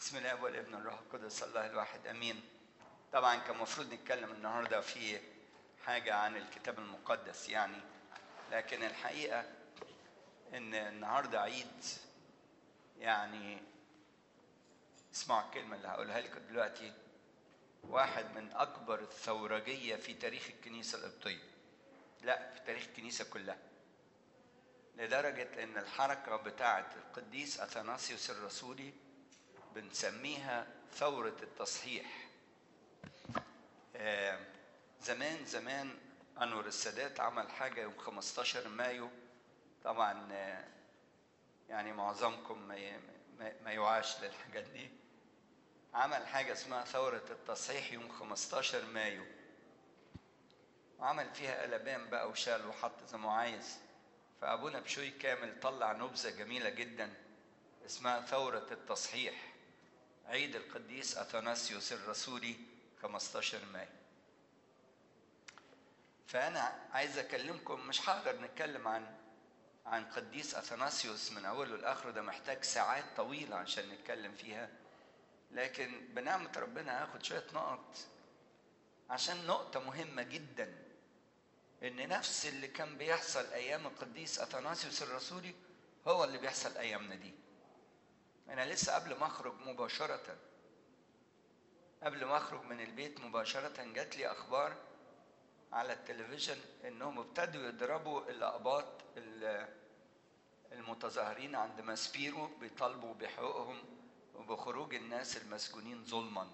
بسم الله والابن والروح القدس الله الواحد امين طبعا كان المفروض نتكلم النهارده في حاجه عن الكتاب المقدس يعني لكن الحقيقه ان النهارده عيد يعني اسمعوا الكلمه اللي هقولها لكم دلوقتي واحد من اكبر الثورجيه في تاريخ الكنيسه القبطيه لا في تاريخ الكنيسه كلها لدرجه ان الحركه بتاعه القديس اثناسيوس الرسولي بنسميها ثورة التصحيح آه زمان زمان أنور السادات عمل حاجة يوم 15 مايو طبعا آه يعني معظمكم ما, ما يوعاش للحاجات دي عمل حاجة اسمها ثورة التصحيح يوم 15 مايو وعمل فيها قلبان بقى وشال وحط زي ما عايز فأبونا بشوي كامل طلع نبذة جميلة جدا اسمها ثورة التصحيح عيد القديس أثناسيوس الرسولي 15 مايو فأنا عايز أكلمكم مش هقدر نتكلم عن عن قديس أثناسيوس من أوله لآخره ده محتاج ساعات طويلة عشان نتكلم فيها لكن بنعمة ربنا هاخد شوية نقط عشان نقطة مهمة جدا إن نفس اللي كان بيحصل أيام القديس أثناسيوس الرسولي هو اللي بيحصل أيامنا دي أنا لسه قبل ما أخرج مباشرة قبل ما أخرج من البيت مباشرة جات لي أخبار على التلفزيون إنهم ابتدوا يضربوا الأقباط المتظاهرين عند ماسبيرو بيطالبوا بحقوقهم وبخروج الناس المسجونين ظلما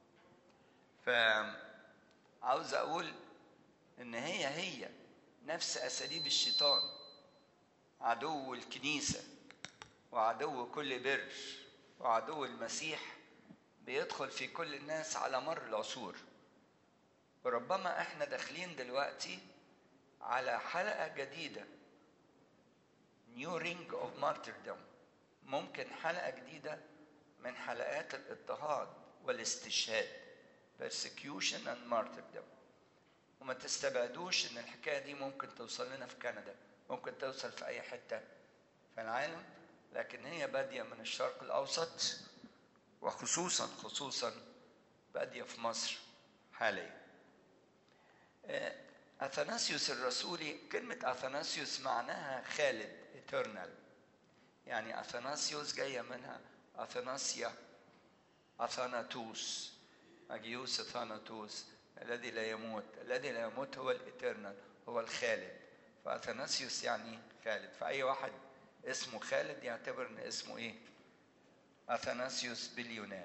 فعاوز أقول إن هي هي نفس أساليب الشيطان عدو الكنيسة وعدو كل بر وعدو المسيح بيدخل في كل الناس على مر العصور وربما احنا داخلين دلوقتي على حلقة جديدة New Ring of Martyrdom ممكن حلقة جديدة من حلقات الاضطهاد والاستشهاد Persecution and Martyrdom وما تستبعدوش ان الحكاية دي ممكن توصل لنا في كندا ممكن توصل في اي حتة في العالم لكن هي بادية من الشرق الأوسط وخصوصا خصوصا بادية في مصر حاليا أثناسيوس الرسولي كلمة أثناسيوس معناها خالد eternal يعني أثناسيوس جاية منها أثناسيا أثاناتوس أجيوس أثاناتوس الذي لا يموت الذي لا يموت هو الإترنال هو الخالد فأثناسيوس يعني خالد فأي واحد اسمه خالد يعتبر ان اسمه ايه اثناسيوس باليونان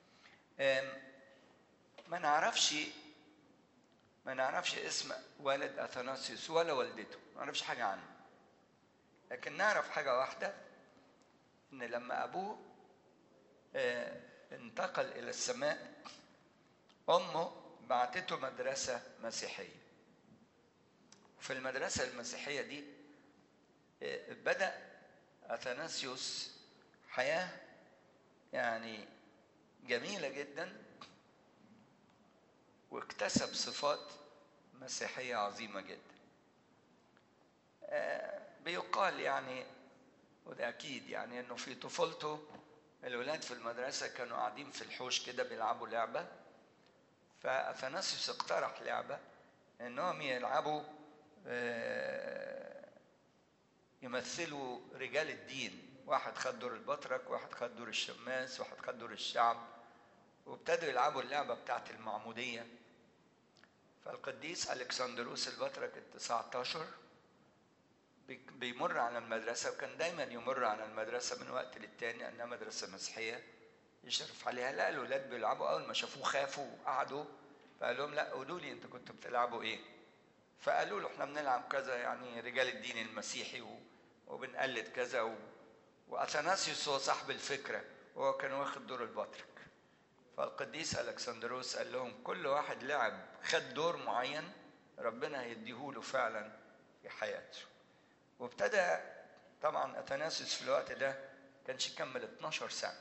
ما نعرفش ما نعرفش اسم والد اثناسيوس ولا والدته ما نعرفش حاجه عنه لكن نعرف حاجه واحده ان لما ابوه انتقل الى السماء امه بعتته مدرسه مسيحيه في المدرسه المسيحيه دي بدا اثناسيوس حياه يعني جميله جدا واكتسب صفات مسيحيه عظيمه جدا بيقال يعني وده اكيد يعني انه في طفولته الولاد في المدرسه كانوا قاعدين في الحوش كده بيلعبوا لعبه فاثناسيوس اقترح لعبه انهم يلعبوا يمثلوا رجال الدين واحد خد دور البطرك واحد خد دور الشماس واحد خد دور الشعب وابتدوا يلعبوا اللعبة بتاعت المعمودية فالقديس ألكسندروس البطرك التسعة عشر بيمر على المدرسة وكان دايما يمر على المدرسة من وقت للتاني أنها مدرسة مسيحية يشرف عليها لا الولاد بيلعبوا أول ما شافوه خافوا وقعدوا فقال لهم لا قولوا لي أنتوا كنتوا بتلعبوا إيه؟ فقالوا له احنا بنلعب كذا يعني رجال الدين المسيحي و... وبنقلد كذا و... واثناسيوس هو صاحب الفكره وهو كان واخد دور البطرك فالقديس الكسندروس قال لهم كل واحد لعب خد دور معين ربنا هيديهوله فعلا في حياته وابتدى طبعا اثناسيوس في الوقت ده كانش يكمل 12 سنه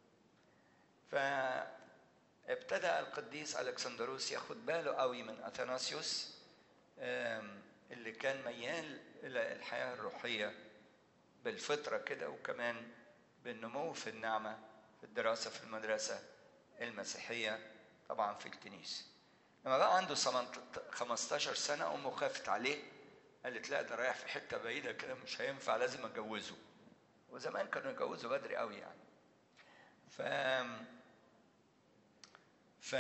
فابتدى القديس الكسندروس ياخد باله قوي من اثناسيوس اللي كان ميال الى الحياه الروحيه بالفطره كده وكمان بالنمو في النعمه في الدراسة في المدرسة المسيحية طبعا في الكنيسة لما بقى عنده 15 سنة أمه خافت عليه قالت لا ده رايح في حتة بعيدة كده مش هينفع لازم أجوزه وزمان كانوا يجوزوا بدري قوي يعني ف ف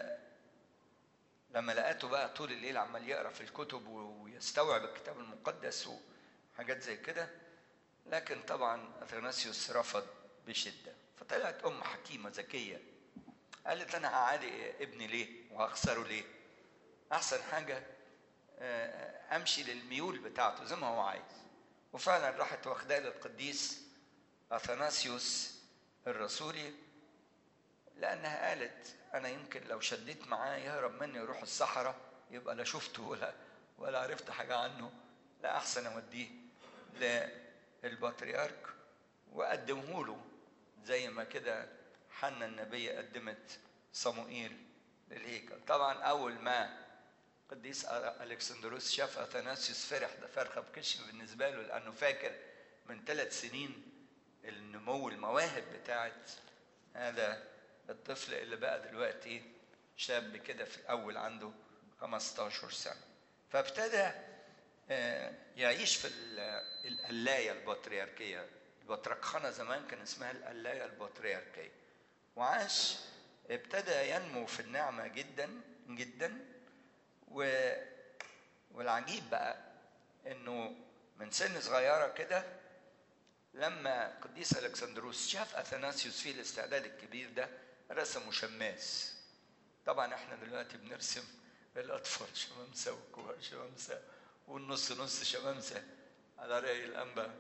لما لقيته بقى طول الليل عمال يقرا في الكتب ويستوعب الكتاب المقدس وحاجات زي كده لكن طبعا اثناسيوس رفض بشده فطلعت ام حكيمه ذكيه قالت انا هعادي ابني ليه وهخسره ليه احسن حاجه امشي للميول بتاعته زي ما هو عايز وفعلا راحت واخداه للقديس اثناسيوس الرسولي لانها قالت انا يمكن لو شديت معاه يهرب مني يروح الصحراء يبقى لا شفته ولا ولا عرفت حاجه عنه لا احسن اوديه للبطريرك واقدمه له زي ما كده حنا النبيه قدمت صموئيل للهيكل طبعا اول ما قديس الكسندروس شاف اثناسيوس فرح ده فرخه بكش بالنسبه له لانه فاكر من ثلاث سنين النمو المواهب بتاعت هذا الطفل اللي بقى دلوقتي شاب كده في الاول عنده 15 سنه فابتدى يعيش في القلايه البطريركيه البطركخانه زمان كان اسمها القلايه البطريركيه وعاش ابتدى ينمو في النعمه جدا جدا و والعجيب بقى انه من سن صغيره كده لما قديس الكسندروس شاف اثناسيوس فيه الاستعداد الكبير ده رسموا شماس طبعا احنا دلوقتي بنرسم الاطفال شمامسه والكبار شمامسه والنص نص شمامسه على راي الانبا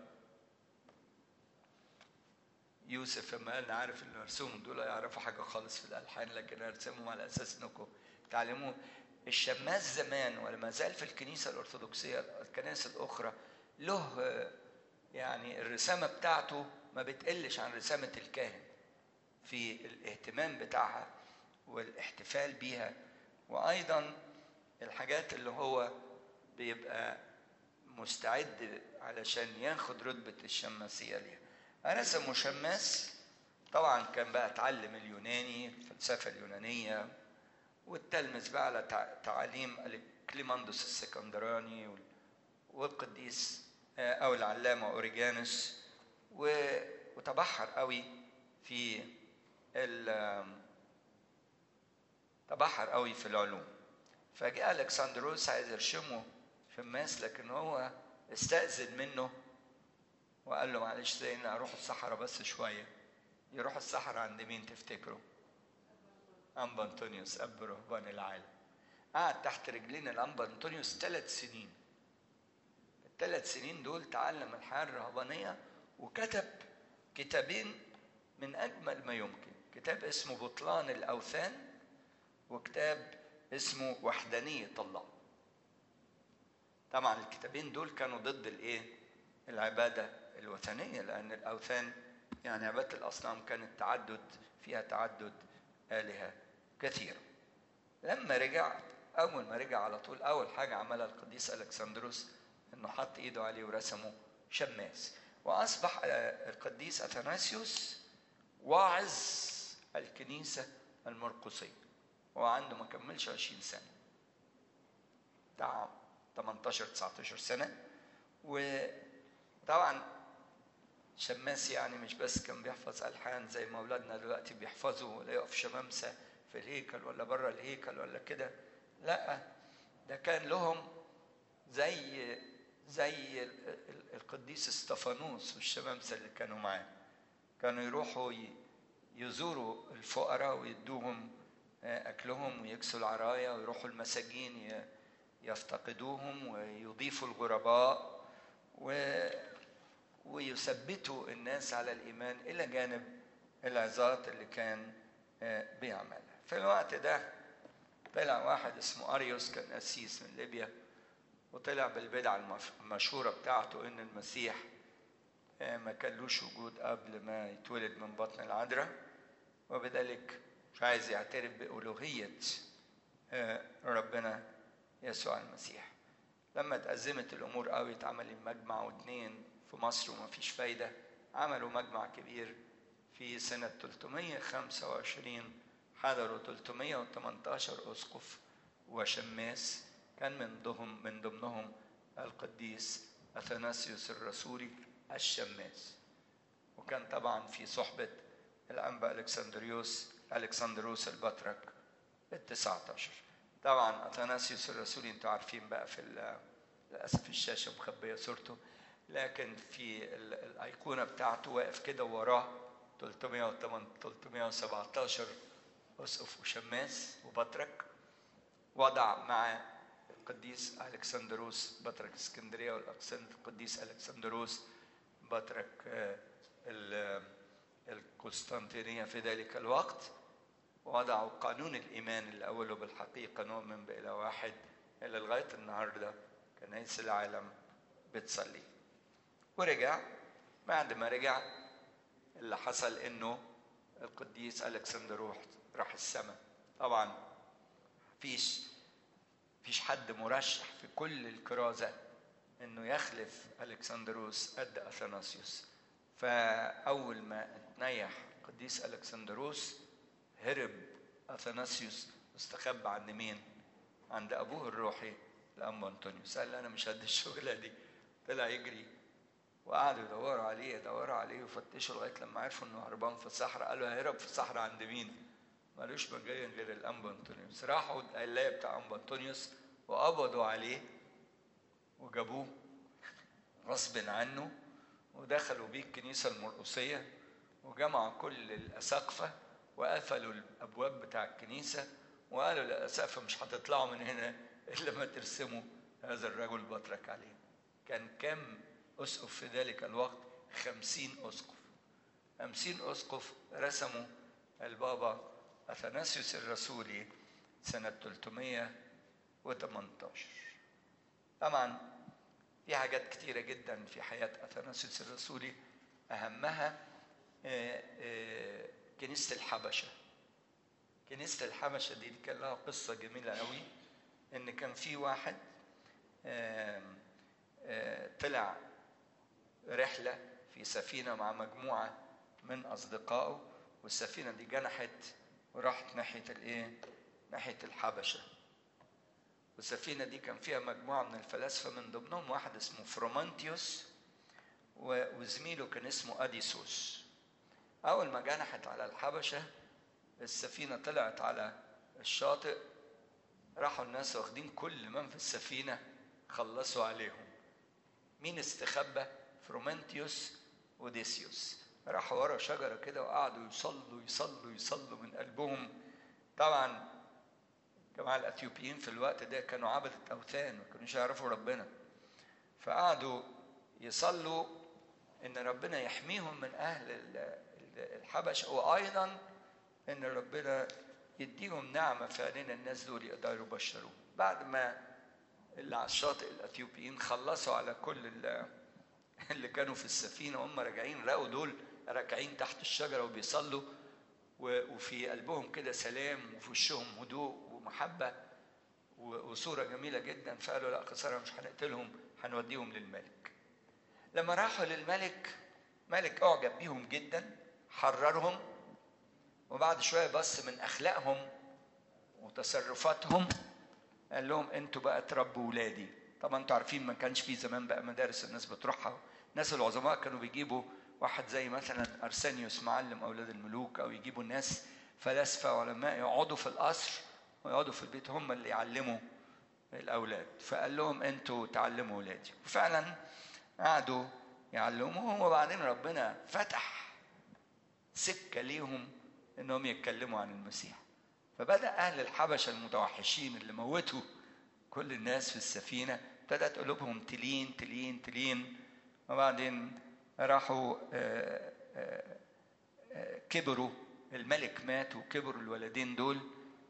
يوسف لما قال عارف اللي ارسمهم دول يعرفوا حاجه خالص في الالحان لكن ارسمهم على اساس انكم تعلموه الشماس زمان ولا ما زال في الكنيسه الارثوذكسيه الكنائس الاخرى له يعني الرسامه بتاعته ما بتقلش عن رسامه الكاهن في الاهتمام بتاعها والاحتفال بيها وايضا الحاجات اللي هو بيبقى مستعد علشان ياخد رتبه الشماسيه ليها رسموا شماس طبعا كان بقى اتعلم اليوناني الفلسفه اليونانيه والتلمذ بقى على تعاليم كليماندوس السكندراني والقديس او العلامه اوريجانوس وتبحر قوي في تبحر قوي في العلوم فجاء الكسندروس عايز يرشمه شماس لكن هو استأذن منه وقال له معلش زي اروح الصحراء بس شويه يروح الصحراء عند مين تفتكروا؟ أنبا أنطونيوس أب رهبان العالم قعد تحت رجلين الأنبا أنطونيوس ثلاث سنين الثلاث سنين دول تعلم الحياة الرهبانية وكتب كتابين من أجمل ما يمكن كتاب اسمه بطلان الأوثان وكتاب اسمه وحدانية الله طبعا الكتابين دول كانوا ضد الايه العبادة الوثنية لأن الأوثان يعني عبادة الأصنام كانت تعدد فيها تعدد آلهة كثيرة لما رجع أول ما رجع على طول أول حاجة عملها القديس ألكسندروس إنه حط إيده عليه ورسمه شماس وأصبح القديس أثناسيوس واعظ الكنيسة المرقسية هو عنده ما كملش 20 سنة بتاع 18 19 سنة وطبعا شماس يعني مش بس كان بيحفظ ألحان زي ما أولادنا دلوقتي بيحفظوا ولا يقف شمامسة في الهيكل ولا بره الهيكل ولا كده لا ده كان لهم زي زي القديس استفانوس والشمامسة اللي كانوا معاه كانوا يروحوا يزوروا الفقراء ويدوهم أكلهم ويكسوا العرايا ويروحوا المساجين يفتقدوهم ويضيفوا الغرباء و ويثبتوا الناس على الإيمان إلى جانب العظات اللي كان بيعملها في الوقت ده طلع واحد اسمه أريوس كان قسيس من ليبيا وطلع بالبدعة المشهورة بتاعته إن المسيح ما كانلوش وجود قبل ما يتولد من بطن العذراء وبذلك مش عايز يعترف بألوهية ربنا يسوع المسيح لما اتأزمت الأمور قوي اتعمل مجمع واتنين في مصر وما فيش فايدة عملوا مجمع كبير في سنة 325 حضروا 318 أسقف وشماس كان من ضمنهم من ضمنهم القديس أثناسيوس الرسولي الشماس وكان طبعا في صحبة الأنبا ألكسندريوس ألكسندروس البطرك التسعة عشر طبعا أثناسيوس الرسولي انتوا عارفين بقى في للأسف الشاشة مخبية صورته لكن في الأيقونة بتاعته واقف كده وراه 317 أسقف وشماس وبطرك وضع مع القديس ألكسندروس بطرك اسكندرية والقديس ألكسندروس بطرك القسطنطينية في ذلك الوقت وضعوا قانون الإيمان اللي أوله بالحقيقة نؤمن بإله واحد إلى لغاية النهاردة كنائس العالم بتصلي ورجع بعد ما رجع اللي حصل إنه القديس ألكسندر راح السماء طبعا فيش فيش حد مرشح في كل الكرازة إنه يخلف ألكسندروس قد أثناسيوس فأول ما تنيح القديس ألكسندروس هرب أثناسيوس واستخبى عند مين؟ عند أبوه الروحي الأم أنطونيوس قال أنا مش قد الشغلة دي طلع يجري وقعدوا يدوروا عليه يدوروا عليه وفتشوا لغاية لما عرفوا إنه هربان في الصحراء قالوا هرب في الصحراء عند مين؟ مالوش مجال غير الأنبا أنطونيوس راحوا القلاية بتاع أنبا أنطونيوس وقبضوا عليه وجابوه غصب عنه ودخلوا بيه الكنيسة المرقصية وجمعوا كل الأساقفة وقفلوا الأبواب بتاع الكنيسة وقالوا للأسف مش هتطلعوا من هنا إلا ما ترسموا هذا الرجل بطرك عليه كان كم أسقف في ذلك الوقت خمسين أسقف خمسين أسقف رسموا البابا أثناسيوس الرسولي سنة 318 طبعا في حاجات كتيرة جدا في حياة أثناسيوس الرسولي أهمها كنيسة الحبشة كنيسة الحبشة دي كان لها قصة جميلة قوي إن كان في واحد طلع رحلة في سفينة مع مجموعة من أصدقائه والسفينة دي جنحت وراحت ناحية الإيه؟ ناحية الحبشة والسفينة دي كان فيها مجموعة من الفلاسفة من ضمنهم واحد اسمه فرومانتيوس وزميله كان اسمه أديسوس أول ما جنحت على الحبشة السفينة طلعت على الشاطئ راحوا الناس واخدين كل من في السفينة خلصوا عليهم مين استخبى فرومنتيوس وديسيوس راحوا ورا شجرة كده وقعدوا يصلوا يصلوا يصلوا من قلبهم طبعا الجماعة الأثيوبيين في الوقت ده كانوا عبدة أوثان ما كانوش يعرفوا ربنا فقعدوا يصلوا إن ربنا يحميهم من أهل الحبشة وأيضا إن ربنا يديهم نعمة فعلنا الناس دول يقدروا يبشروا بعد ما اللي على الشاطئ الأثيوبيين خلصوا على كل اللي كانوا في السفينة وهم راجعين لقوا دول راكعين تحت الشجرة وبيصلوا وفي قلبهم كده سلام وفي وشهم هدوء ومحبة وصورة جميلة جدا فقالوا لا خسارة مش هنقتلهم هنوديهم للملك لما راحوا للملك ملك أعجب بيهم جدا حررهم وبعد شوية بص من أخلاقهم وتصرفاتهم قال لهم انتوا بقى تربوا ولادي طبعا انتوا عارفين ما كانش في زمان بقى مدارس الناس بتروحها الناس العظماء كانوا بيجيبوا واحد زي مثلا ارسانيوس معلم اولاد الملوك او يجيبوا ناس فلاسفه علماء يقعدوا في القصر ويقعدوا في البيت هم اللي يعلموا الاولاد فقال لهم انتوا تعلموا ولادي وفعلا قعدوا يعلموهم وبعدين ربنا فتح سكه ليهم انهم يتكلموا عن المسيح فبدا اهل الحبشه المتوحشين اللي موتوا كل الناس في السفينه ابتدت قلوبهم تلين تلين تلين وبعدين راحوا كبروا الملك مات وكبروا الولدين دول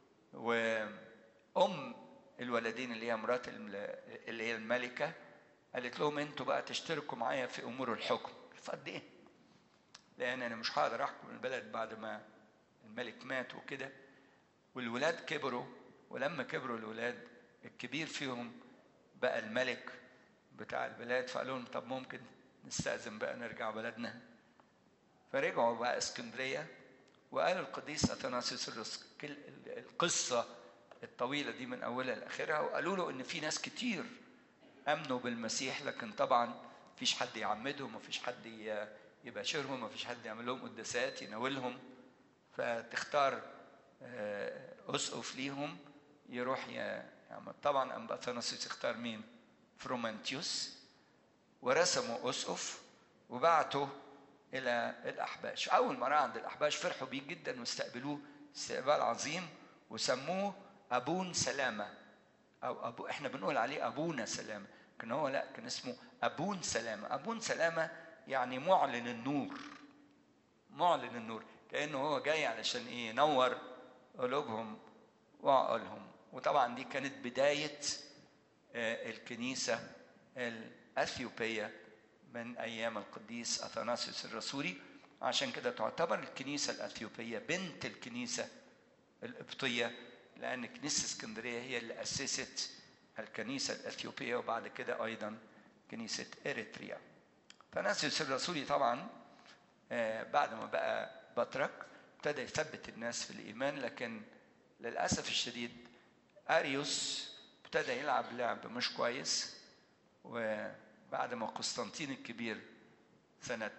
وام الولدين اللي هي مرات اللي هي الملكه قالت لهم انتوا بقى تشتركوا معايا في امور الحكم فقد ايه لان انا مش هقدر احكم البلد بعد ما الملك مات وكده والولاد كبروا ولما كبروا الولاد الكبير فيهم بقى الملك بتاع البلاد فقالوا لهم طب ممكن نستأذن بقى نرجع بلدنا فرجعوا بقى اسكندريه وقالوا القديس اثناسيوس الرس- كل- القصه الطويله دي من اولها لاخرها وقالوا له ان في ناس كتير امنوا بالمسيح لكن طبعا مفيش حد يعمدهم مفيش حد ي- يباشرهم مفيش حد يعمل لهم قداسات يناولهم فتختار آه، اسقف ليهم يروح ي- يعمل طبعا انبا اثناسيوس اختار مين؟ فرومانتيوس ورسموا اسقف وبعتوا الى الاحباش اول ما راح عند الاحباش فرحوا بيه جدا واستقبلوه استقبال عظيم وسموه ابون سلامه او ابو احنا بنقول عليه ابونا سلامه لكن هو لا كان اسمه ابون سلامه ابون سلامه يعني معلن النور معلن النور كانه هو جاي علشان ايه ينور قلوبهم وعقولهم وطبعا دي كانت بدايه آه، الكنيسه الاثيوبيه من ايام القديس اثناسيوس الرسولي عشان كده تعتبر الكنيسه الاثيوبيه بنت الكنيسه القبطيه لان كنيسه اسكندريه هي اللي اسست الكنيسه الاثيوبيه وبعد كده ايضا كنيسه اريتريا فناسيوس الرسولي طبعا آه، بعد ما بقى بطرك ابتدى يثبت الناس في الايمان لكن للاسف الشديد اريوس ابتدى يلعب لعب مش كويس وبعد ما قسطنطين الكبير سنة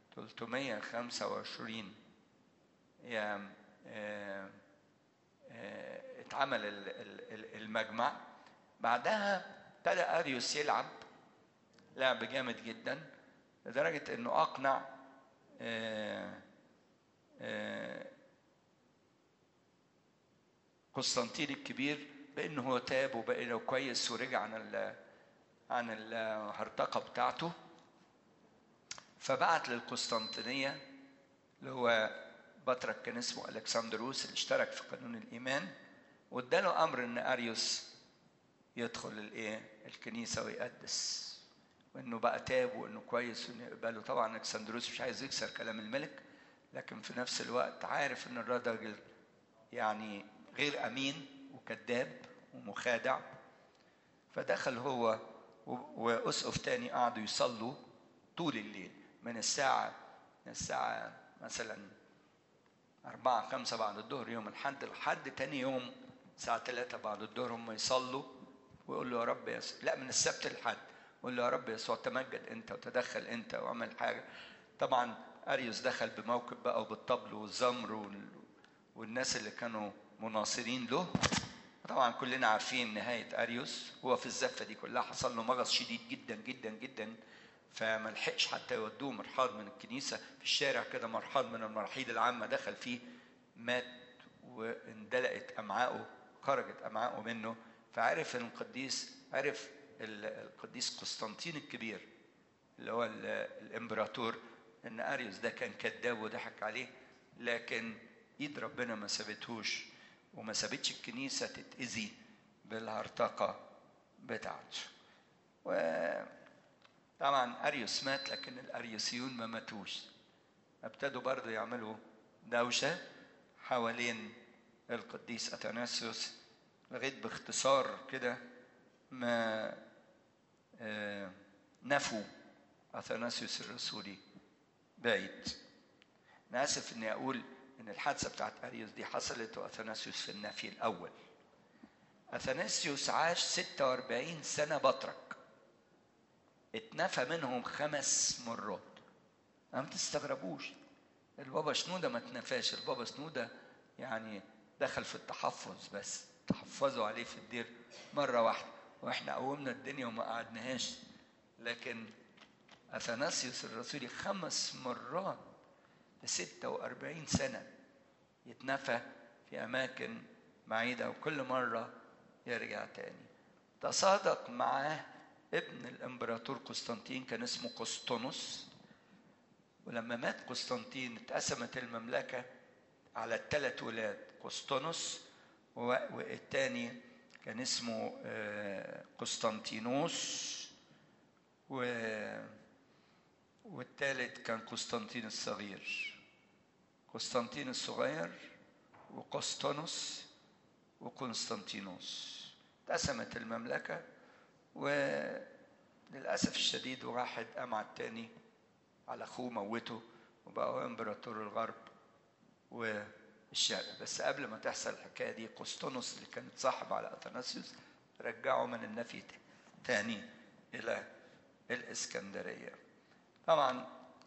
325 يا- آه، آه، اتعمل ال- ال- ال- المجمع بعدها ابتدى اريوس يلعب لعب جامد جدا لدرجة انه اقنع آه، آه، قسطنطين الكبير بانه هو تاب وبقى له كويس ورجع عن ال عن الهرطقه بتاعته فبعت للقسطنطينيه اللي هو بطرك كان اسمه الكسندروس اللي اشترك في قانون الايمان واداله امر ان اريوس يدخل الايه الكنيسه ويقدس وانه بقى تاب وانه كويس وانه يقبله طبعا الكسندروس مش عايز يكسر كلام الملك لكن في نفس الوقت عارف ان الراجل يعني غير امين وكذاب ومخادع فدخل هو و- واسقف تاني قعدوا يصلوا طول الليل من الساعة من الساعة مثلا أربعة خمسة بعد الظهر يوم الحد لحد تاني يوم الساعة ثلاثة بعد الظهر هم يصلوا ويقول له يا رب يسوع لا من السبت للحد يقول له يا رب يسوع تمجد أنت وتدخل أنت واعمل حاجة طبعا أريوس دخل بموكب بقى وبالطبل والزمر وال... والناس اللي كانوا مناصرين له طبعا كلنا عارفين نهاية أريوس هو في الزفة دي كلها حصل له مغص شديد جدا جدا جدا فما لحقش حتى يودوه مرحاض من الكنيسة في الشارع كده مرحاض من المراحيض العامة دخل فيه مات واندلقت أمعاؤه خرجت أمعاؤه منه فعرف إن القديس عرف ال- القديس قسطنطين الكبير اللي هو ال- الامبراطور ان اريوس ده كان كذاب وضحك عليه لكن ايد ربنا ما سابتهوش وما سابتش الكنيسه تتاذي بالهرطقه بتاعته وطبعا اريوس مات لكن الاريوسيون ما ماتوش ابتدوا برضه يعملوا دوشه حوالين القديس اثناسيوس لغايه باختصار كده ما آه، نفوا اثناسيوس الرسولي بعيد انا اسف اني اقول ان الحادثه بتاعت اريوس دي حصلت واثناسيوس في النفي الاول اثناسيوس عاش 46 سنه بطرك اتنفى منهم خمس مرات ما تستغربوش البابا شنودة ما اتنفاش البابا شنودة يعني دخل في التحفظ بس تحفظوا عليه في الدير مرة واحدة واحنا قومنا الدنيا وما قعدناهاش لكن أثناسيوس الرسولي خمس مرات في 46 سنة يتنفى في أماكن بعيدة وكل مرة يرجع تاني تصادق معاه ابن الامبراطور قسطنطين كان اسمه قسطنس ولما مات قسطنطين اتقسمت المملكة على الثلاث ولاد قسطنس و- والتاني كان اسمه آه، قسطنطينوس و والثالث كان قسطنطين الصغير قسطنطين الصغير وقسطنس وقسطنطينوس اتقسمت المملكة وللأسف الشديد واحد قام على التاني على أخوه موته وبقى هو امبراطور الغرب والشرق بس قبل ما تحصل الحكايه دي قسطنس اللي كان اتصاحب على اثناسيوس رجعه من النفي تاني الى الاسكندريه طبعا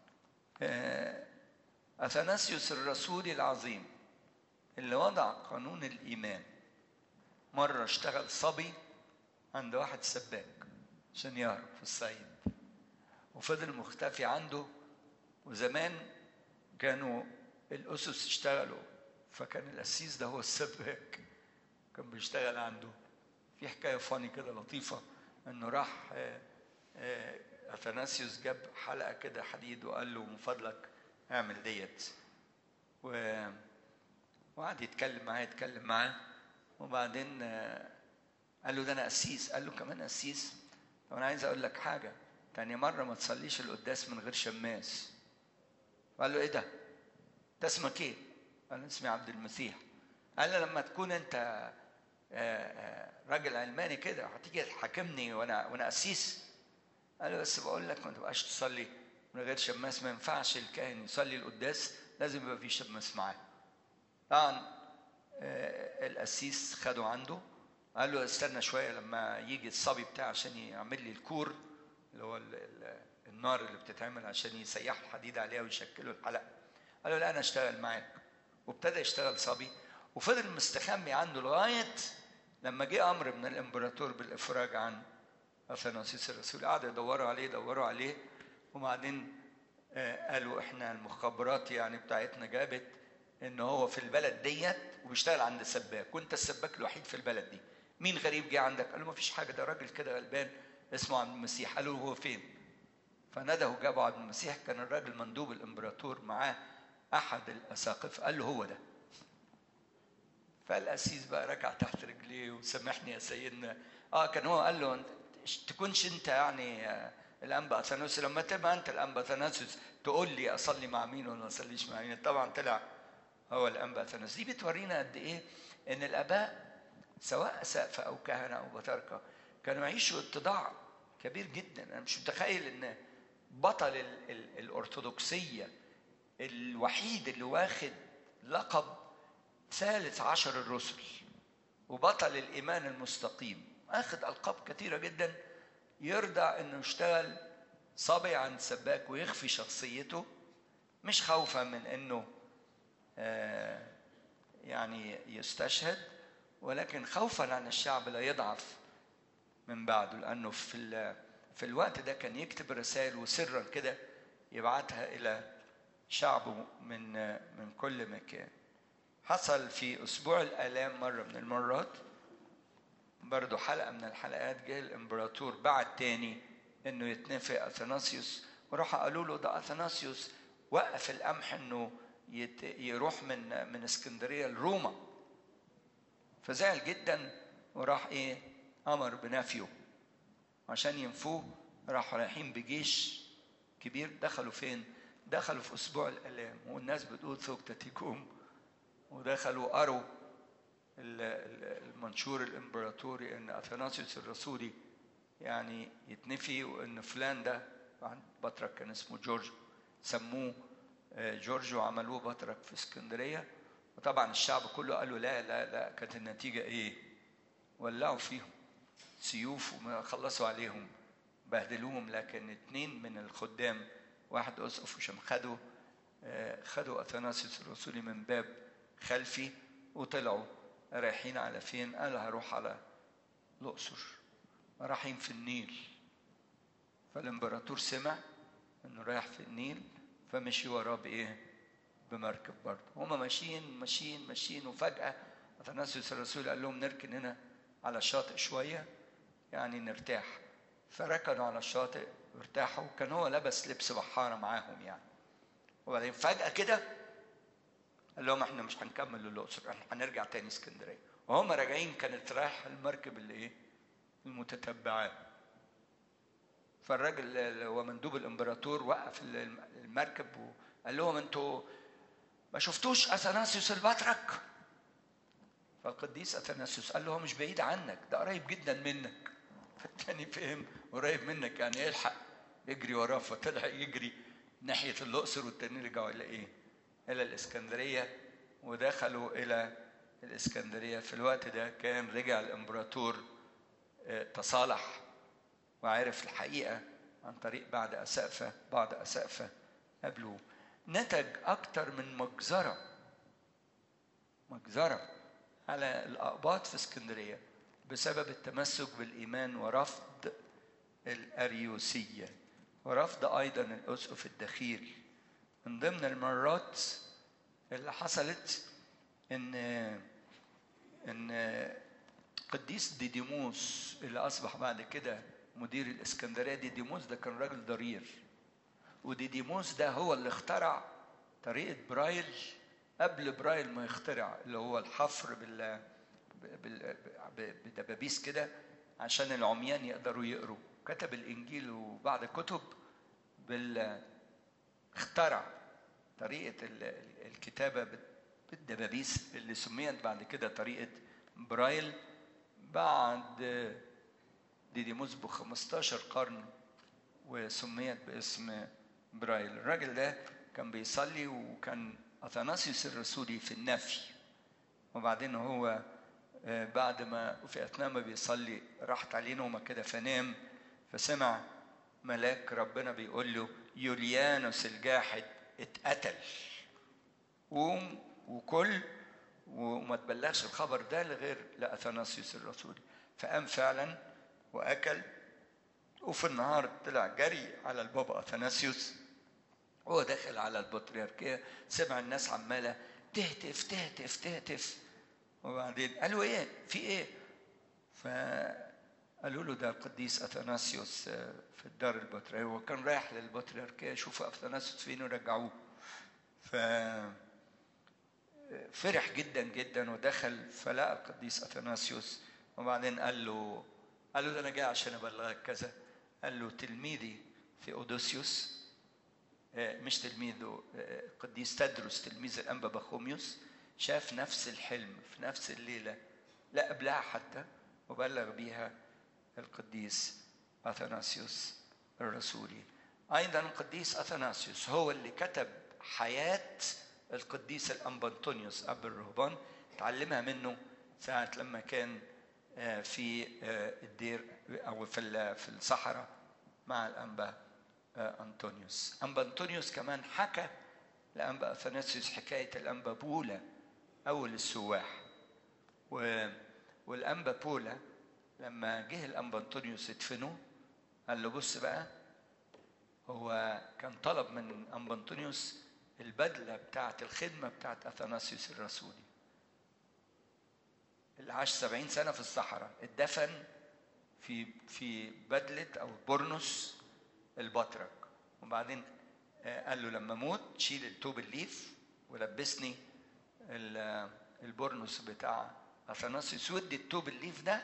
اثناسيوس الرسولي العظيم اللي وضع قانون الايمان مره اشتغل صبي عند واحد سباك عشان يهرب في الصعيد وفضل مختفي عنده وزمان كانوا الأسس اشتغلوا فكان القسيس ده هو السباك كان بيشتغل عنده في حكاية فاني كده لطيفة انه راح اثناسيوس جاب حلقة كده حديد وقال له من فضلك اعمل ديت و وقعد يتكلم معاه يتكلم معاه وبعدين قال له ده انا قسيس قال له كمان قسيس طب انا عايز اقول لك حاجه تاني مره ما تصليش القداس من غير شماس قال له ايه ده انت اسمك ايه قال له اسمي عبد المسيح قال له لما تكون انت راجل علماني كده هتيجي تحاكمني وانا وانا قسيس قال له بس بقول لك ما تبقاش تصلي من غير شماس ما ينفعش الكاهن يصلي القداس لازم يبقى في شماس معاه طبعا القسيس خده عنده قال له استنى شويه لما يجي الصبي بتاعه عشان يعمل لي الكور اللي هو ال ال النار اللي بتتعمل عشان يسيحوا الحديد عليها ويشكلوا الحلقه قال له لا انا اشتغل معاك وابتدى يشتغل صبي وفضل مستخبي عنده لغايه لما جه امر من الامبراطور بالافراج عن اثناسيوس الرسول قعدوا يدوروا عليه يدوروا عليه وبعدين قالوا احنا المخابرات يعني بتاعتنا جابت ان هو في البلد ديت وبيشتغل عند سباك وانت السباك الوحيد في البلد دي مين غريب جه عندك قال له ما فيش حاجه ده راجل كده غلبان اسمه عبد المسيح قالوا له هو فين فنده وجابوا عبد المسيح كان الراجل مندوب الامبراطور معاه احد الاساقفه قال له هو ده فالقسيس بقى ركع تحت رجليه وسامحني يا سيدنا اه كان هو قال له تكونش انت يعني الانبا اثناسيوس لما تبقى انت الانبا اثناسيوس تقول لي اصلي مع مين ولا ما اصليش مع مين طبعا طلع هو الانبا اثناسيوس دي بتورينا قد ايه ان الاباء سواء سقف او كهنه او بطاركه كانوا يعيشوا اتضاع كبير جدا انا مش متخيل ان بطل ال ال الارثوذكسيه الوحيد اللي واخد لقب ثالث عشر الرسل وبطل الايمان المستقيم اخذ القاب كثيره جدا يرضى انه يشتغل صبي عند سباك ويخفي شخصيته مش خوفا من انه آه يعني يستشهد ولكن خوفا عن الشعب لا يضعف من بعده لانه في في الوقت ده كان يكتب رسائل وسرا كده يبعتها الى شعبه من من كل مكان حصل في اسبوع الالام مره من المرات برضه حلقه من الحلقات جه الامبراطور بعت تاني انه يتنفي اثناسيوس وراح قالوا له ده اثناسيوس وقف القمح انه يت... يروح من من اسكندريه لروما فزعل جدا وراح ايه امر بنفيه عشان ينفوه راحوا رايحين بجيش كبير دخلوا فين دخلوا في اسبوع الالام والناس بتقول ثوكتاتيكوم ودخلوا قروا المنشور الامبراطوري ان اثناسيوس الرسولي يعني يتنفي وان فلان ده عند بطرك كان اسمه جورج سموه جورج وعملوه بطرك في اسكندريه وطبعا الشعب كله قالوا لا لا لا كانت النتيجه ايه؟ ولعوا فيهم سيوف وخلصوا عليهم بهدلوهم لكن اتنين من الخدام واحد اسقف وشم خدوا خدوا اثناسيوس الرسولي من باب خلفي وطلعوا رايحين على فين؟ قال هروح على الاقصر رايحين في النيل فالامبراطور سمع انه رايح في النيل فمشي وراه بايه؟ بمركب برضه هما ماشيين ماشيين ماشيين وفجأة أثناسيوس الرسول قال لهم نركن هنا على الشاطئ شوية يعني نرتاح فركنوا على الشاطئ وارتاحوا كان هو لبس لبس بحارة معاهم يعني وبعدين فجأة كده قال لهم احنا مش هنكمل للأقصر احنا هنرجع تاني اسكندرية وهم راجعين كانت رايحة المركب اللي ايه؟ المتتبعات فالراجل اللي هو مندوب الامبراطور وقف المركب وقال لهم انتوا ما شفتوش اثناسيوس البطرك فالقديس اثناسيوس قال له هو مش بعيد عنك ده قريب جدا منك فالتاني فهم قريب منك يعني يلحق يجري وراه فطلع يجري ناحية الأقصر والتانيين رجعوا إلى إيه؟ إلى الإسكندرية ودخلوا إلى الإسكندرية في الوقت ده كان رجع الإمبراطور تصالح وعرف الحقيقة عن طريق بعض أسقفة بعض أسقفة قبله نتج أكتر من مجزرة مجزرة على الأقباط في اسكندرية بسبب التمسك بالإيمان ورفض الأريوسية ورفض أيضا الأسقف الدخيل من ضمن المرات اللي حصلت إن إن قديس ديديموس اللي أصبح بعد كده مدير الإسكندرية ديديموس ده كان راجل ضرير وديديموس ده هو اللي اخترع طريقة برايل قبل برايل ما يخترع اللي هو الحفر بال بدبابيس كده عشان العميان يقدروا يقروا كتب الانجيل وبعض الكتب بال اخترع طريقه الكتابه بالدبابيس اللي سميت بعد كده طريقه برايل بعد ديديموس ب 15 قرن وسميت باسم برايل الراجل ده كان بيصلي وكان اثناسيوس الرسولي في النفي وبعدين هو بعد ما في اثناء ما بيصلي راحت عليه نومه كده فنام فسمع ملاك ربنا بيقول له يوليانوس الجاحد اتقتل قوم وكل وما تبلغش الخبر ده لغير لاثناسيوس الرسولي فقام فعلا واكل وفي النهار طلع جري على البابا اثناسيوس هو داخل على البطريركيه سمع الناس عماله تهتف تهتف تهتف وبعدين قالوا ايه في ايه فقالوا له ده القديس اثناسيوس في الدار البطريركيه هو كان رايح للبطريركيه يشوفوا اثناسيوس فين ورجعوه ف فرح جدا جدا ودخل فلقى القديس اثناسيوس وبعدين قال له قال له ده انا جاي عشان ابلغك كذا قال له تلميذي في اودوسيوس مش تلميذه قديس تدرس تلميذ الانبا بخوميوس شاف نفس الحلم في نفس الليله لا قبلها حتى وبلغ بيها القديس اثناسيوس الرسولي ايضا القديس اثناسيوس هو اللي كتب حياه القديس الانبنطونيوس اب الرهبان تعلمها منه ساعه لما كان في الدير او في في الصحراء مع الانبا انطونيوس انبا انطونيوس كمان حكى لانبا اثناسيوس حكايه الانبا بولا اول السواح و... والانبا بولا لما جه الانبا انطونيوس يدفنه قال له بص بقى هو كان طلب من انبا انطونيوس البدله بتاعه الخدمه بتاعه اثناسيوس الرسولي اللي عاش سبعين سنه في الصحراء اتدفن في في بدله او برنس البطرك وبعدين قال له لما اموت شيل التوب الليف ولبسني البرنس بتاع اثناسيوس ودي التوب الليف ده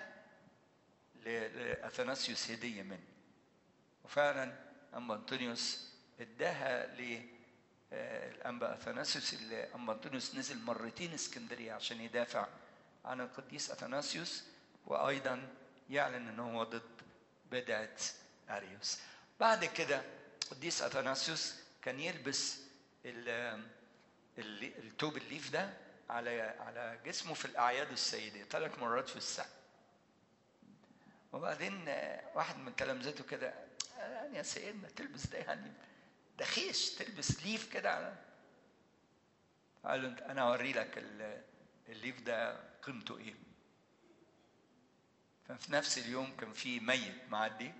لاثناسيوس هديه مني وفعلا اما انطونيوس اداها ل الانبا اثناسيوس اللي اما انطونيوس نزل مرتين اسكندريه عشان يدافع عن القديس اثناسيوس وايضا يعلن ان هو ضد بدعه اريوس بعد كده القديس اثناسيوس كان يلبس التوب الليف ده على على جسمه في الاعياد السيديه ثلاث مرات في السنه وبعدين واحد من تلامذته كده يعني يا سيدنا تلبس ده يعني ده خيش تلبس ليف كده على قال له انا اوري لك الليف ده قيمته ايه ففي نفس اليوم كان في ميت معدي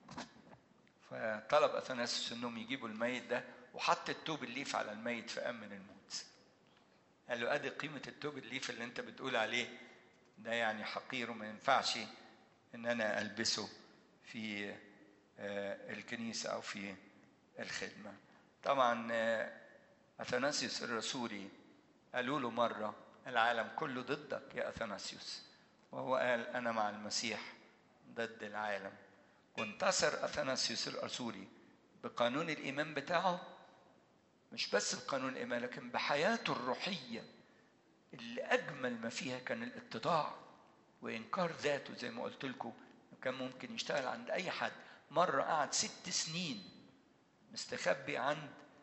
فطلب اثناسيوس انهم يجيبوا الميت ده وحط التوب الليف على الميت فقام من الموت قال له ادي قيمه التوب الليف اللي انت بتقول عليه ده يعني حقير وما ينفعش ان انا البسه في الكنيسه او في الخدمه طبعا اثناسيوس الرسولي قالوا له مره العالم كله ضدك يا اثناسيوس وهو قال انا مع المسيح ضد العالم وانتصر اثناسيوس الرسولي بقانون الايمان بتاعه مش بس بقانون الايمان لكن بحياته الروحيه اللي اجمل ما فيها كان الاتضاع وانكار ذاته زي ما قلت لكم كان ممكن يشتغل عند اي حد مره قعد ست سنين مستخبي عند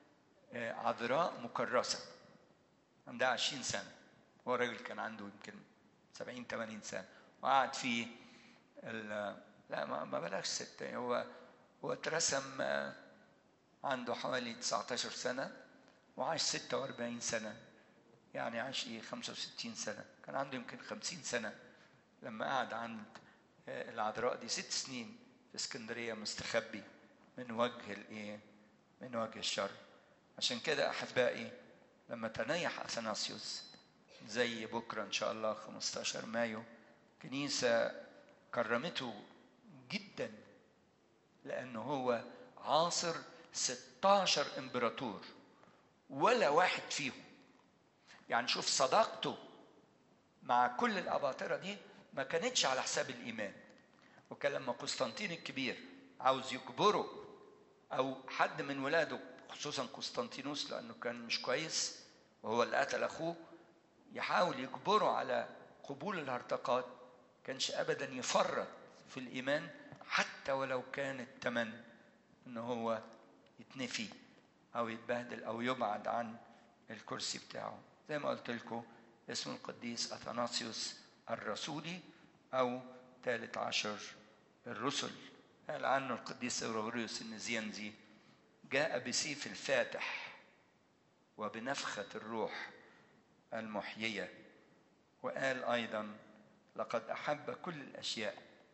آه، عذراء مكرسة عندها 20 سنة هو راجل كان عنده يمكن 70 80 سنة وقعد في ال- لا ما ما بلاش ستة هو هو اترسم آه، عنده حوالي 19 سنة وعاش 46 سنة يعني عاش ايه 65 سنة كان عنده يمكن 50 سنة لما قعد عند آه، العذراء دي ست سنين في اسكندرية مستخبي من وجه الايه من وجه الشر عشان كده احبائي لما تنيح اثناسيوس زي بكره ان شاء الله 15 مايو كنيسه كرمته جدا لانه هو عاصر 16 امبراطور ولا واحد فيهم يعني شوف صداقته مع كل الاباطره دي ما كانتش على حساب الايمان وكان لما قسطنطين الكبير عاوز يجبره او حد من ولاده خصوصا قسطنطينوس لانه كان مش كويس وهو اللي قتل اخوه يحاول يجبره على قبول الهرطقات كانش ابدا يفرط في الايمان حتى ولو كان الثمن ان هو يتنفي او يتبهدل او يبعد عن الكرسي بتاعه زي ما قلت لكم اسمه القديس اثناسيوس الرسولي او ثالث عشر الرسل قال عنه القديس اغريغوريوس النزيانزي جاء بسيف الفاتح وبنفخة الروح المحيية وقال أيضا لقد أحب كل الأشياء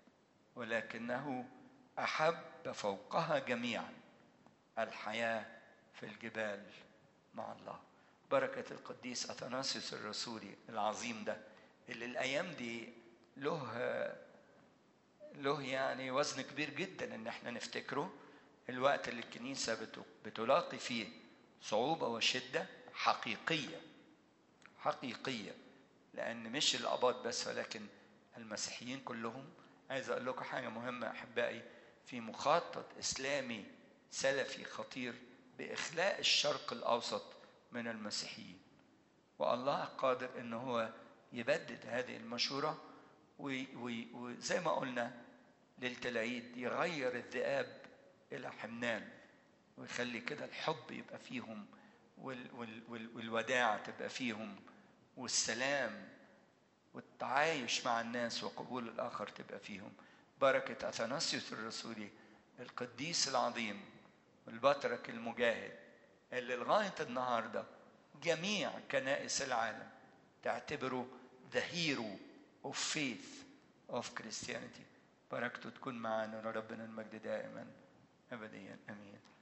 ولكنه أحب فوقها جميعا الحياة في الجبال مع الله بركة القديس أثناسيوس الرسولي العظيم ده اللي الأيام دي له له يعني وزن كبير جدا ان احنا نفتكره الوقت اللي الكنيسه بت- بتلاقي فيه صعوبه وشده حقيقيه حقيقيه لان مش الاباط بس ولكن المسيحيين كلهم عايز اقول لكم حاجه مهمه احبائي في مخطط اسلامي سلفي خطير باخلاء الشرق الاوسط من المسيحيين والله قادر ان هو يبدد هذه المشوره وي- وي- وزي ما قلنا ليله العيد يغير الذئاب الى حمنان ويخلي كده الحب يبقى فيهم وال وال وال والوداعه تبقى فيهم والسلام والتعايش مع الناس وقبول الاخر تبقى فيهم بركه اثناسيوس الرسولي القديس العظيم والبطرك المجاهد اللي لغايه النهارده جميع كنائس العالم تعتبره the hero of faith of Christianity بركته تكون معانا وربنا المجد دائما ابديا امين